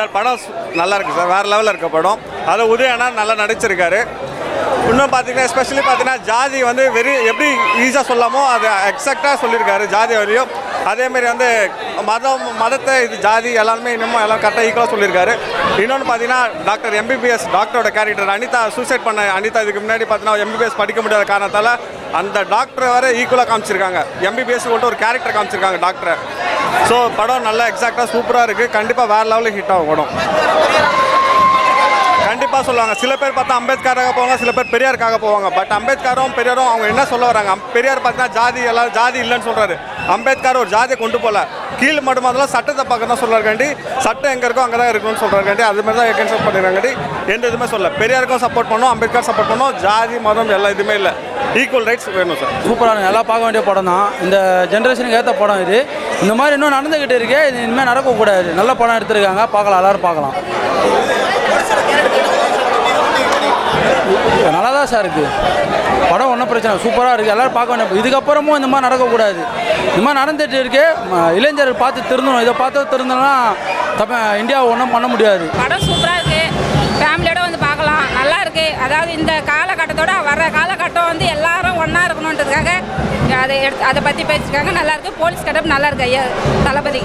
overall படம் சு- நல்லா இருக்கு சார் வேறு லெவலில் இருக்க படம் அதில் உதயனா நல்லா நடிச்சிருக்காரு இன்னும் பார்த்தீங்கன்னா எஸ்பெஷலி பார்த்தீங்கன்னா ஜாதி வந்து வெரி எப்படி ஈஸியாக சொல்லாமோ அது எக்ஸாக்டாக சொல்லியிருக்காரு ஜாதி வரையும் அதேமாரி வந்து மதம் மதத்தை இது ஜாதி எல்லாருமே இன்னமும் எல்லாம் கரெக்டாக ஈக்குவலாக சொல்லியிருக்காரு இன்னொன்று பார்த்தீங்கன்னா டாக்டர் எம்பிபிஎஸ் டாக்டரோட கேரக்டர் அனிதா சூசைட் பண்ண அனிதா இதுக்கு முன்னாடி பார்த்தீங்கன்னா எம்பிபிஎஸ் படிக்க முடியாத காரணத்தால் அந்த டாக்டரை வர ஈக்குவலாக காமிச்சிருக்காங்க எம்பிபிஎஸ் கொண்டு ஒரு கேரக்டர் காமிச்சிருக்காங்க டாக்டரை ஸோ படம் நல்லா எக்ஸாக்டாக சூப்பராக இருக்குது கண்டிப்பாக வேறு லெவலில் ஹிட் ஆகும் படம் கண்டிப்பாக சொல்லுவாங்க சில பேர் பார்த்தா அம்பேத்கராக போவாங்க சில பேர் பெரியாருக்காக போவாங்க பட் அம்பேத்கரும் பெரியாரும் அவங்க என்ன சொல்ல வராங்க அம்- பெரியார் பார்த்தீங்கன்னா ஜாதி எல்லாம் ஜாதி இல்லைன்னு சொல்கிறாரு அம்பேத்கர் ஒரு ஜாதியை கொண்டு போகல கீழ் மட்டும் அதெல்லாம் சட்டத்தை பார்க்க தான் சொல்கிறாருக்காண்டி சட்டம் எங்கே இருக்கோ அங்கே தான் இருக்கணும்னு சொல்கிறாருக்காண்டி அது மாதிரி தான் எகென்ஸ்ட் பண்ணிடுறாங்காண்டி எந்த இதுவுமே சொல்ல பெரியாருக்கும் சப்போர்ட் பண்ணோம் அம்பேத்கர் சப்போர்ட் பண்ணோம் ஜாதி மதம் எல்லாம் இதுவுமே இல்லை ஈக்குவல் ரைட்ஸ் வேணும் சார் சூப்பராக நல்லா பார்க்க வேண்டிய படம் தான் இந்த ஜென்ரேஷனுக்கு ஏற்ற படம் இது இந்த மாதிரி இன்னும் நடந்துக்கிட்டு இருக்கு இது இனிமேல் நடக்கக்கூடாது நல்ல படம் எடுத்திருக்காங்க பார்க்கலாம் எல்லாரும் பார்க்கலாம் நல்லா தான் சார் இருக்குது படம் ஒன்றும் பிரச்சனை சூப்பராக இருக்குது எல்லோரும் பார்க்க வேண்டிய இதுக்கப்புறமும் இந்த மாதிரி நடக்கக்கூடாது இந்த மாதிரி நடந்துட்டு இருக்கு ம- இளைஞர்கள் பார்த்து திருந்தணும் இதை பார்த்து திருந்தோம்னா தப்ப இந்தியா ஒன்றும் பண்ண முடியாது படம் சூப்பராக இருக்கு ஃபேமிலியோட வந்து பார்க்கலாம் நல்லா இருக்கு அதாவது இந்த காலகட்டத்தோட வர்ற காலகட்டம் வந்து எல்லாரும் ஒன்றா இருக்கணுன்றதுக்காக அதை எடுத்து அதை பற்றி பேசியிருக்காங்க நல்லா இருக்கு போலீஸ் கட்டப் நல்லா இருக்கு ஐயா தளபதி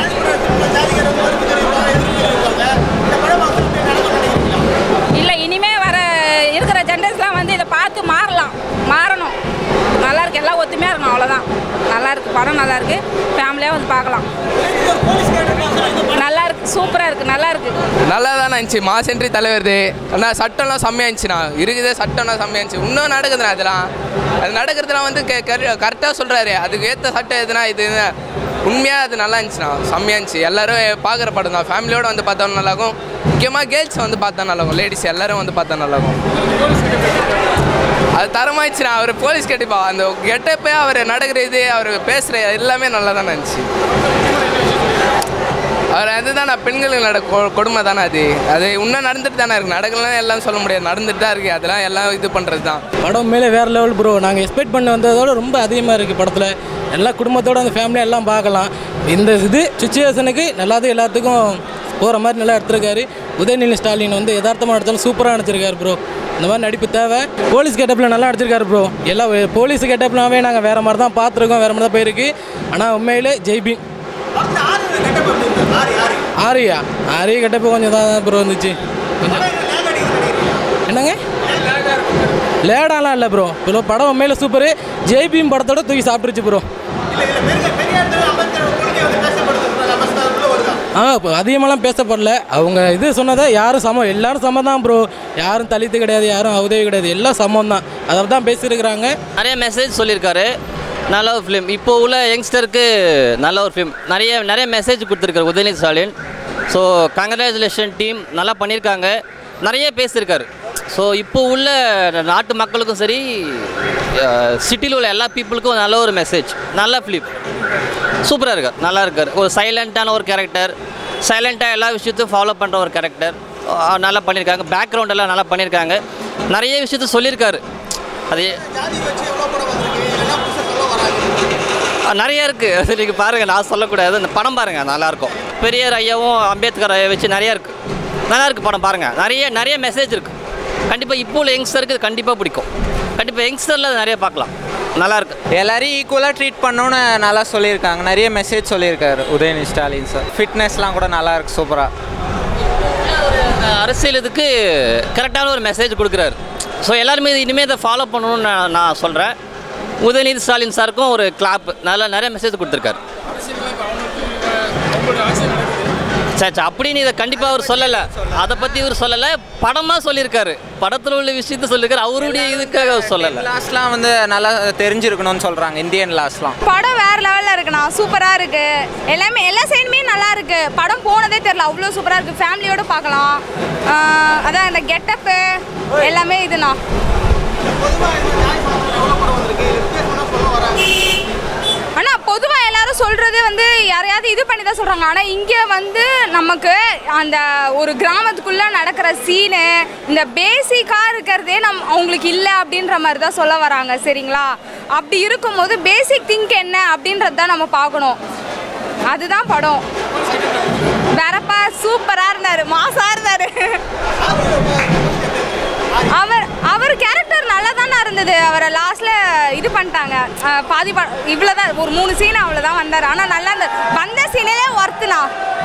இல்லை இனிமே வர இருக்கிற ஜென்ரேஷன்லாம் வந்து இதை பார்த்து மாறலாம் மாறணும் நல்லா இருக்கு எல்லாம் ஒத்துமையாக இருக்கணும் அவ்வளோதான் நல்லா இருக்கு படம் நல்லா இருக்கு ஃபேமிலியாக வந்து பார்க்கலாம் நல்லா இருக்கு சூப்பராக இருக்கு நல்லா இருக்கு நல்லா தான் இருந்துச்சு மாசென்ட்ரி தலைவருது ஆனால் சட்டம்லாம் செம்மையாக இருந்துச்சுண்ணா இருக்குதே சட்டம்லாம் செம்மையாக இருந்துச்சு இன்னும் நடக்குதுண்ணா அதெல்லாம் அது நடக்கிறதுலாம் வந்து கரெக்டாக சொல்கிறாரு அதுக்கு ஏற்ற சட்டம் எதுனா இது உண்மையாக அது நல்லா இருந்துச்சுண்ணா செம்மையாக இருந்துச்சு எல்லாரும் பார்க்குற படம் தான் ஃபேமிலியோட வந்து பார்த்தா நல்லாகும் முக்கியமாக கேர்ள்ஸ் வந்து பார்த்தா நல்லாகும் லேடிஸ் எல்லாரும் வந்து பார்த்தா நல்லாகும் அது தரமாயிடுச்சுண்ணா அவர் போலீஸ் கட்டிப்பா அந்த கெட்டப்பே அவர் நடக்கிற இது அவர் பேசுகிற எல்லாமே நல்லா தானே இருந்துச்சு அவர் அதுதான் நான் பெண்களுக்கு நட கொ- கொடுமை தானே அது அது இன்னும் நடந்துட்டு தானே இருக்கு நடக்கலாம் எல்லாம் சொல்ல முடியாது நடந்துட்டு தான் இருக்கு அதெல்லாம் எல்லாம் இது பண்ணுறது தான் படம் மேலே வேறு லெவல் ப்ரோ நாங்கள் எக்ஸ்பெக்ட் பண்ண வந்ததோட ரொம்ப அதிகமாக இருக்குது படத்தில் எல்லா குடும்பத்தோட அந்த ஃபேமிலியாக எல்லாம் பார்க்கலாம் இந்த இது சுச்சுவேஷனுக்கு நல்லாது எல்லாத்துக்கும் போகிற மாதிரி நல்லா எடுத்திருக்காரு உதயநிதி ஸ்டாலின் வந்து யதார்த்தமாக எடுத்தாலும் சூப்பராக நடிச்சிருக்காரு ப்ரோ இந்த மாதிரி நடிப்பு தேவை போலீஸ் கெட்டப்பில் நல்லா நடிச்சிருக்காரு ப்ரோ எல்லாம் போலீஸ் கெட்டப்லாமே நாங்கள் வேறு மாதிரி தான் பார்த்துருக்கோம் வேறு மாதிரி தான் போயிருக்கு ஆனால் உண்மையிலே ஜெய்பீன் ஆரியா ஆரியா கெட்டப்பு கொஞ்சம் தான் ப்ரோ இருந்துச்சு கொஞ்சம் என்னங்க லேடாலாம் இல்லை ப்ரோ இப்போ படம் உண்மையில சூப்பரு ஜெய்பீம் படத்தோட தூக்கி சாப்பிட்டுருச்சு ப்ரோ ஆ இப்போ அதிகமாலாம் பேசப்படல அவங்க இது சொன்னதை யாரும் சமம் எல்லாரும் சமம் தான் ப்ரோ யாரும் தலித்து கிடையாது யாரும் உதவி கிடையாது எல்லாம் சமம் தான் அதை தான் பேசியிருக்கிறாங்க நிறைய மெசேஜ் சொல்லியிருக்காரு நல்ல ஒரு ஃபிலிம் இப்போ உள்ள யங்ஸ்டருக்கு நல்ல ஒரு ஃபிலிம் நிறைய நிறைய மெசேஜ் கொடுத்துருக்காரு Udhayanidhi Stalin so congratulation team நல்லா பண்ணியிருக்காங்க நிறைய பேசியிருக்காரு ஸோ இப்போ உள்ள நாட்டு மக்களுக்கும் சரி சிட்டியில் உள்ள எல்லா பீப்புளுக்கும் நல்ல ஒரு மெசேஜ் நல்ல ஃபிலிம் சூப்பராக இருக்கார் நல்லா இருக்கார் ஒரு சைலண்ட்டான ஒரு கேரக்டர் சைலண்ட்டாக எல்லா விஷயத்தையும் ஃபாலோ பண்ணுற ஒரு கேரக்டர் நல்லா பண்ணியிருக்காங்க பேக்ரவுண்ட் எல்லாம் நல்லா பண்ணியிருக்காங்க நிறைய விஷயத்த சொல்லியிருக்காரு அது ஆ, நிறைய இருக்குது அது நீங்கள் பாருங்கள் நான் சொல்லக்கூடாது அந்த படம் பாருங்கள் நல்லாயிருக்கும் பெரியார் ஐயாவும் அம்பேத்கர் ஐயா வச்சு நிறைய இருக்குது நல்லா இருக்குது படம் பாருங்கள் நிறைய நிறைய மெசேஜ் இருக்குது கண்டிப்பாக இப்போ உள்ள யங்ஸ்டருக்கு இது கண்டிப்பாக பிடிக்கும் கண்டிப்பாக யங்ஸ்டரில் அது நிறைய பார்க்கலாம் நல்லா இருக்கு எல்லாரையும் ஈக்குவலாக ட்ரீட் பண்ணணும்னு நல்லா சொல்லியிருக்காங்க நிறைய மெசேஜ் சொல்லியிருக்காரு உதயநிதி ஸ்டாலின் சார் ஃபிட்னஸ்லாம் கூட நல்லா இருக்கு சூப்பராக அரசியல் இதுக்கு கரெக்டான ஒரு மெசேஜ் கொடுக்குறாரு ஸோ எல்லாருமே இனிமேல் இதை ஃபாலோ பண்ணணும்னு நான் நான் சொல்கிறேன் உதயநிதி ஸ்டாலின் சாருக்கும் ஒரு கிளாப் நல்லா நிறைய மெசேஜ் கொடுத்துருக்காரு சரி சரி, அப்படின்னு இதை கண்டிப்பாக அவர் சொல்லலை அதை பற்றி இவர் சொல்லலை படமாக சொல்லியிருக்காரு படத்தில் உள்ள விஷயத்த சொல்லியிருக்காரு அவருடைய இதுக்காக அவர் சொல்லலை லாஸ்ட்லாம் வந்து நல்லா தெரிஞ்சிருக்கணும்னு சொல்கிறாங்க இந்தியன் லாஸ்ட்லாம் படம் வேற லெவலில் இருக்குண்ணா சூப்பராக இருக்கு எல்லாமே எல்லா சைடுமே நல்லா இருக்கு படம் போனதே தெரியல அவ்வளோ சூப்பராக இருக்கு ஃபேமிலியோட பார்க்கலாம் ஆஹ் அதான் இந்த கெட்டப்பு எல்லாமே இதுண்ணா ஆனால் பொதுவாக எல்லாரும் சொல்கிறது வந்து யாரையாவது இது பண்ணி தான் சொல்கிறாங்க ஆனால் இங்கே வந்து நமக்கு அந்த ஒரு கிராமத்துக்குள்ளே நடக்கிற சீனு இந்த பேசிக்காக இருக்கிறதே நம் அவங்களுக்கு இல்லை அப்படின்ற மாதிரி தான் சொல்ல வராங்க சரிங்களா அப்படி இருக்கும்போது பேசிக் திங்க் என்ன அப்படின்றது தான் நம்ம பார்க்கணும் அதுதான் படம் வேறப்பா சூப்பரா இருந்தாரு மாசா இருந்தாரு அவர் அவர் கேரக்டர் நல்லா தானே இருந்தது அவரை லாஸ்ட்ல இது பண்ணிட்டாங்க அஹ் பாதி பா இவ்வளோதான் ஒரு மூணு சீன் அவ்வளோதான் வந்தார் ஆனால் நல்லா இருந்தது வந்த சீனிலே ஒர்த்துனா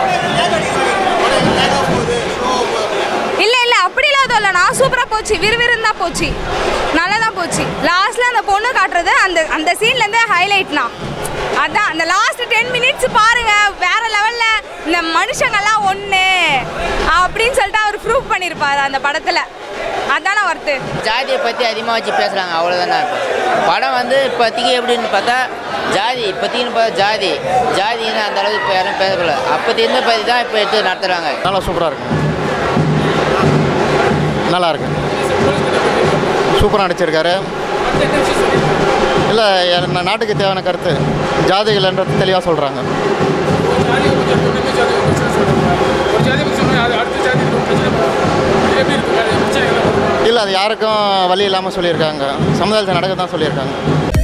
இல்ல இல்ல அப்படிலாம் எதுவும் இல்லைண்ணா சூப்பரா போச்சு விறுவிறுன்னு தான் போச்சு நல்லா தான் போச்சு லாஸ்ட்ல அந்த பொண்ணு காட்டுறது அந்த அந்த சீன்ல இருந்து ஹைலைட்னா அதான் அந்த லாஸ்ட் டென் மினிட்ஸ் பாருங்க வேற லெவல்ல இந்த மனுஷங்கெல்லாம் ஒண்ணு அப்படின்னு சொல்லிட்டு அவர் ப்ரூவ் பண்ணியிருப்பாரு அந்த படத்துல அதான ஒர்த்து ஜாதியை பற்றி அதிகமாக வச்சு பேசுகிறாங்க அவ்வளோதானே படம் வந்து இப்போதைக்கு எப்படின்னு பார்த்தா ஜாதி இப்போதைக்குன்னு பார்த்தா ஜாதி ஜாதின்னு அந்த அளவுக்கு இப்போ யாரும் பேசக்கூடாது அப்போதைக்கு பற்றி தான் இப்போ எடுத்து நடத்துகிறாங்க நல்லா சூப்பராக இருக்கு நல்லா இருக்கு சூப்பராக நடிச்சிருக்காரு இல்லை என்ன நாட்டுக்கு தேவையான கருத்து ஜாதிகள்ன்றது தெளிவாக சொல்கிறாங்க இல்லை அது யாருக்கும் வழி இல்லாமல் சொல்லியிருக்காங்க சமுதாயத்தில் நடக்க தான் சொல்லியிருக்காங்க